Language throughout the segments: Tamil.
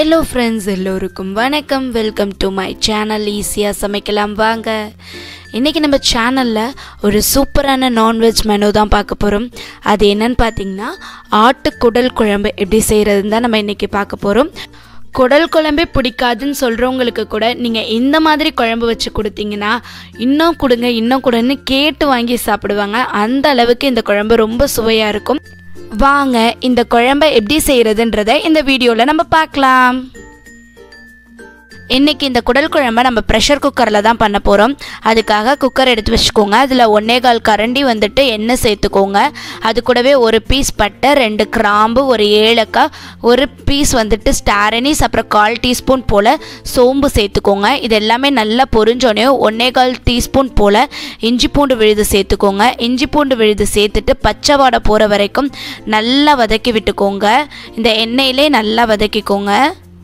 ஹலோ ஃப்ரெண்ட்ஸ் எல்லோருக்கும் வணக்கம் வெல்கம் டு மை சேனல் ஈஸியாக சமைக்கலாம் வாங்க இன்றைக்கி நம்ம சேனலில் ஒரு சூப்பரான நான்வெஜ் மெனு தான் பார்க்க போகிறோம் அது என்னன்னு பார்த்தீங்கன்னா ஆட்டுக்குடல் குழம்பு எப்படி செய்கிறதுன்னு தான் நம்ம இன்றைக்கி பார்க்க போகிறோம் குடல் குழம்பே பிடிக்காதுன்னு சொல்கிறவங்களுக்கு கூட நீங்கள் இந்த மாதிரி குழம்பு வச்சு கொடுத்தீங்கன்னா இன்னும் கொடுங்க இன்னும் கொடுன்னு கேட்டு வாங்கி சாப்பிடுவாங்க அந்த அளவுக்கு இந்த குழம்பு ரொம்ப சுவையாக இருக்கும் வாங்க இந்த குழம்பை எப்படி செய்கிறதுன்றதை இந்த வீடியோவில் நம்ம பார்க்கலாம் இன்றைக்கி இந்த குடல் குழம்பை நம்ம ப்ரெஷர் குக்கரில் தான் பண்ண போகிறோம் அதுக்காக குக்கர் எடுத்து வச்சுக்கோங்க அதில் ஒன்னே கால் கரண்டி வந்துட்டு எண்ணெய் சேர்த்துக்கோங்க அது கூடவே ஒரு பீஸ் பட்டை ரெண்டு கிராம்பு ஒரு ஏலக்காய் ஒரு பீஸ் வந்துட்டு ஸ்டாரனிஸ் அப்புறம் கால் டீஸ்பூன் போல் சோம்பு சேர்த்துக்கோங்க இது எல்லாமே நல்லா பொரிஞ்சோடனே ஒன்னே கால் டீஸ்பூன் போல் இஞ்சி பூண்டு விழுது சேர்த்துக்கோங்க இஞ்சி பூண்டு விழுது சேர்த்துட்டு பச்சை வாடை போகிற வரைக்கும் நல்லா வதக்கி விட்டுக்கோங்க இந்த எண்ணெயிலே நல்லா வதக்கிக்கோங்க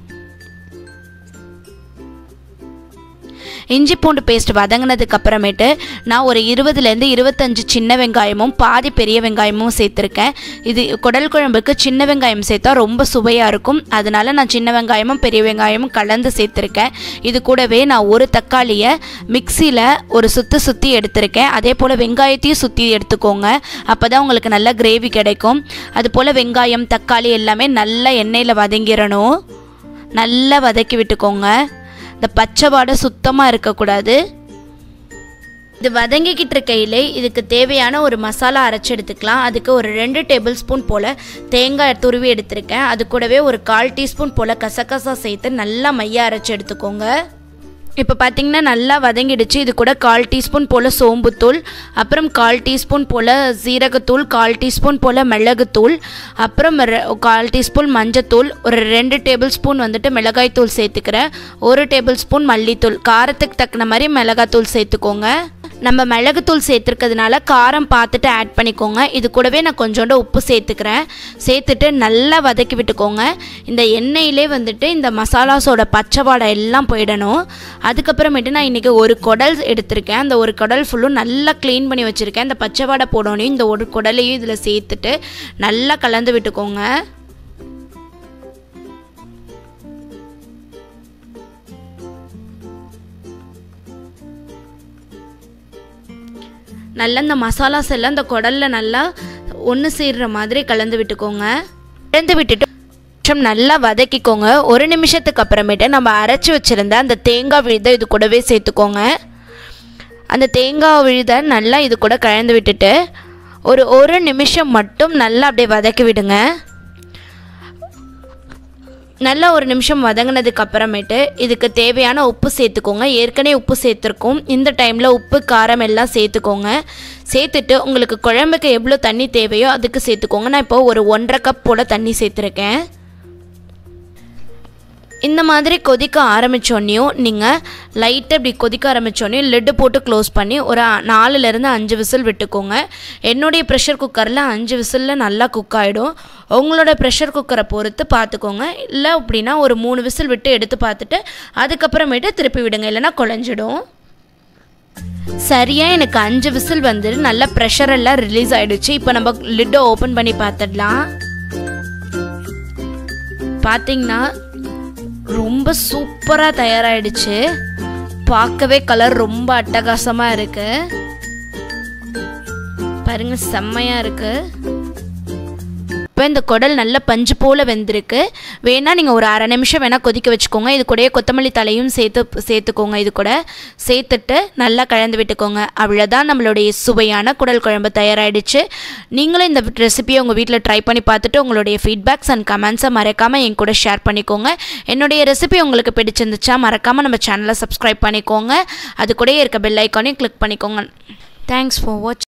இஞ்சி பூண்டு பேஸ்ட் வதங்கினதுக்கு அப்புறமேட்டு நான் ஒரு இருபதுலேருந்து இருபத்தஞ்சு சின்ன வெங்காயமும் பாதி பெரிய வெங்காயமும் சேர்த்துருக்கேன் இது குடல் குழம்புக்கு சின்ன வெங்காயம் சேர்த்தா ரொம்ப சுவையாக இருக்கும் அதனால நான் சின்ன வெங்காயமும் பெரிய வெங்காயமும் கலந்து சேர்த்துருக்கேன் இது கூடவே நான் ஒரு தக்காளியை மிக்சியில் ஒரு சுற்றி சுற்றி எடுத்திருக்கேன் அதே போல் வெங்காயத்தையும் சுற்றி எடுத்துக்கோங்க அப்போ தான் உங்களுக்கு நல்ல கிரேவி கிடைக்கும் அது போல் வெங்காயம் தக்காளி எல்லாமே நல்லா எண்ணெயில் வதங்கிடணும் நல்லா வதக்கி விட்டுக்கோங்க இந்த பச்சை வாடை சுத்தமாக இருக்கக்கூடாது இது வதங்கிக்கிட்டு இருக்கையிலே இதுக்கு தேவையான ஒரு மசாலா அரைச்சி எடுத்துக்கலாம் அதுக்கு ஒரு ரெண்டு டேபிள் ஸ்பூன் போல் தேங்காய் துருவி எடுத்திருக்கேன் அது கூடவே ஒரு கால் டீஸ்பூன் போல் கசகசா சேர்த்து நல்லா மைய அரைச்சி எடுத்துக்கோங்க இப்போ பார்த்தீங்கன்னா நல்லா வதங்கிடுச்சு இது கூட கால் டீஸ்பூன் போல் சோம்புத்தூள் அப்புறம் கால் டீஸ்பூன் போல் சீரகத்தூள் கால் டீஸ்பூன் போல் மிளகுத்தூள் அப்புறம் ரெ- கால் டீஸ்பூன் மஞ்சத்தூள் ஒரு ரெண்டு டேபிள் ஸ்பூன் வந்துட்டு மிளகாய்த்தூள் சேர்த்துக்கிறேன் ஒரு டேபிள் ஸ்பூன் மல்லித்தூள் காரத்துக்கு தக்கன மாதிரி மிளகாத்தூள் சேர்த்துக்கோங்க நம்ம மிளகுத்தூள் சேர்த்துருக்கிறதுனால காரம் பார்த்துட்டு ஆட் பண்ணிக்கோங்க இது கூடவே நான் கொஞ்சோண்டு உப்பு சேர்த்துக்கிறேன் சேர்த்துட்டு நல்லா வதக்கி விட்டுக்கோங்க இந்த எண்ணெயிலே வந்துட்டு இந்த மசாலாஸோட பச்சை வாடை எல்லாம் போயிடணும் அதுக்கப்புறமேட்டு நான் இன்றைக்கி ஒரு குடல் எடுத்திருக்கேன் அந்த ஒரு குடல் ஃபுல்லும் நல்லா க்ளீன் பண்ணி வச்சுருக்கேன் இந்த பச்சை வாடை போடணும் இந்த ஒரு குடலையும் இதில் சேர்த்துட்டு நல்லா கலந்து விட்டுக்கோங்க நல்லா இந்த மசாலாஸ் எல்லாம் இந்த குடல்ல நல்லா ஒன்று சேர்ற மாதிரி கலந்து விட்டுக்கோங்க கலந்து விட்டுட்டு நிமிஷம் நல்லா வதக்கிக்கோங்க ஒரு நிமிஷத்துக்கு அப்புறமேட்டு நம்ம அரைச்சி வச்சுருந்த அந்த தேங்காய் விழுதை இது கூடவே சேர்த்துக்கோங்க அந்த தேங்காய் விழுதை நல்லா இது கூட கலந்து விட்டுட்டு ஒரு ஒரு நிமிஷம் மட்டும் நல்லா அப்படியே வதக்கி விடுங்க நல்லா ஒரு நிமிஷம் வதங்கினதுக்கு அப்புறமேட்டு இதுக்கு தேவையான உப்பு சேர்த்துக்கோங்க ஏற்கனவே உப்பு சேர்த்துருக்கோம் இந்த டைமில் உப்பு காரம் எல்லாம் சேர்த்துக்கோங்க சேர்த்துட்டு உங்களுக்கு குழம்புக்கு எவ்வளோ தண்ணி தேவையோ அதுக்கு சேர்த்துக்கோங்க நான் இப்போ ஒரு ஒன்றரை கப் போல் தண்ணி சேர்த்துருக்கேன் இந்த மாதிரி கொதிக்க ஆரம்பித்தோடனையும் நீங்கள் லைட்டாக இப்படி கொதிக்க ஆரம்பித்தோடனையும் லெட்டு போட்டு க்ளோஸ் பண்ணி ஒரு நாலுலேருந்து அஞ்சு விசில் விட்டுக்கோங்க என்னுடைய ப்ரெஷர் குக்கரில் அஞ்சு விசிலில் நல்லா குக் ஆகிடும் உங்களோட ப்ரெஷர் குக்கரை பொறுத்து பார்த்துக்கோங்க இல்லை அப்படின்னா ஒரு மூணு விசில் விட்டு எடுத்து பார்த்துட்டு அதுக்கப்புறமேட்டு திருப்பி விடுங்க இல்லைன்னா குழஞ்சிடும் சரியாக எனக்கு அஞ்சு விசில் வந்து நல்லா ப்ரெஷர் எல்லாம் ரிலீஸ் ஆயிடுச்சு இப்போ நம்ம லிட்டை ஓப்பன் பண்ணி பார்த்துடலாம் பார்த்தீங்கன்னா ரொம்ப சூப்பராக தயாராகிடுச்சு பார்க்கவே கலர் ரொம்ப அட்டகாசமாக இருக்கு பாருங்க செம்மையாக இருக்கு இப்போ இந்த குடல் நல்ல பஞ்சு போல் வெந்திருக்கு வேணால் நீங்கள் ஒரு அரை நிமிஷம் வேணால் கொதிக்க வச்சுக்கோங்க இது கூடயே கொத்தமல்லி தலையும் சேர்த்து சேர்த்துக்கோங்க இது கூட சேர்த்துட்டு நல்லா கலந்து விட்டுக்கோங்க அவ்வளோதான் நம்மளுடைய சுவையான குடல் குழம்பு தயாராகிடுச்சு நீங்களும் இந்த ரெசிபியை உங்கள் வீட்டில் ட்ரை பண்ணி பார்த்துட்டு உங்களுடைய ஃபீட்பேக்ஸ் அண்ட் கமெண்ட்ஸை மறக்காமல் என் கூட ஷேர் பண்ணிக்கோங்க என்னுடைய ரெசிபி உங்களுக்கு பிடிச்சிருந்துச்சா மறக்காமல் நம்ம சேனலை சப்ஸ்கிரைப் பண்ணிக்கோங்க அது கூடயே இருக்க பெல் ஐக்கானையும் கிளிக் பண்ணிக்கோங்க தேங்க்ஸ் ஃபார் வாட்ச்